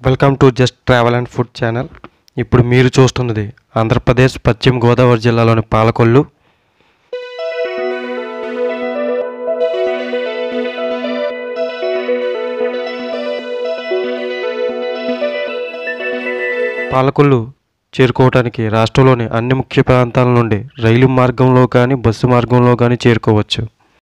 welcome to just travel and food channel ఇప్పుడు మీరు చూస్తున్నది ఆంధ్రప్రదేశ్ పశ్చిమ గోదావరి జిల్లాలోని పాలకొల్లు పాలకొల్లు చేరుకోవడానికి రాష్ట్రంలోని అన్ని ముఖ్య ప్రాంతాల నుండి రైలు మార్గంలో కానీ బస్సు మార్గంలో కానీ చేరుకోవచ్చు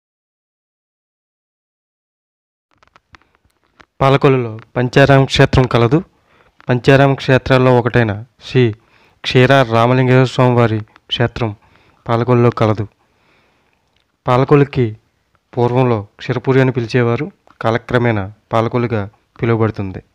పాలకొల్లులో పంచారామ క్షేత్రం కలదు పంచారామ క్షేత్రాల్లో ఒకటైన శ్రీ క్షీర రామలింగేశ్వర స్వామి వారి క్షేత్రం పాలకొల్లులో కలదు పాలకొల్లుకి పూర్వంలో క్షీరపురి అని పిలిచేవారు కాలక్రమేణా పాలకొల్లుగా పిలువబడుతుంది